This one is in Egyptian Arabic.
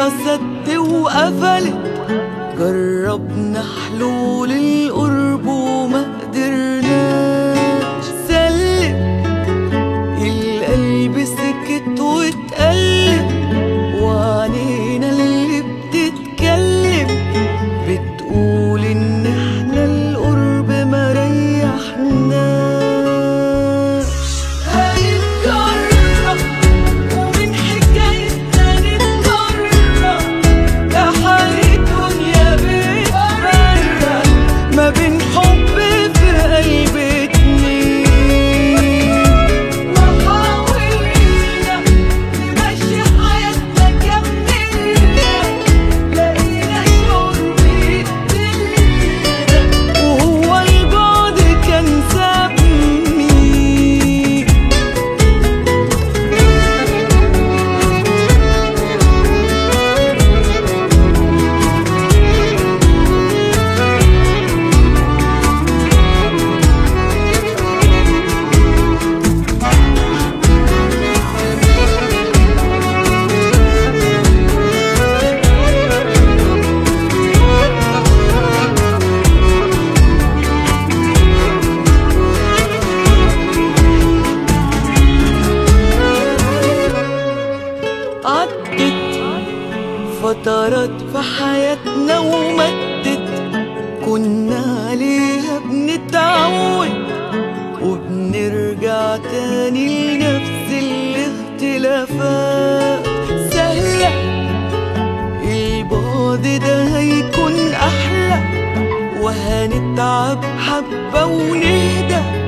الدنيا سد وقفلت جربنا حلول القرب وما قدرناش سلم القلب سكت واتقلب وعنينا اللي بتتكلم بتقول ان احنا القرب ما ريحناش هنتجرب ومن حكايتنا نتجرب ده حال الدنيا بتفرق ما بين حب في قلب اتنين وحاولنا نمشي حياتنا كملنا لقينا القرب يقتلنا وهو البعد كان سابني عدت فترات في حياتنا ومدت كنا عليها بنتعود وبنرجع تاني لنفس الاختلافات سهلة البعد ده هيكون أحلى وهنتعب حبة ونهدى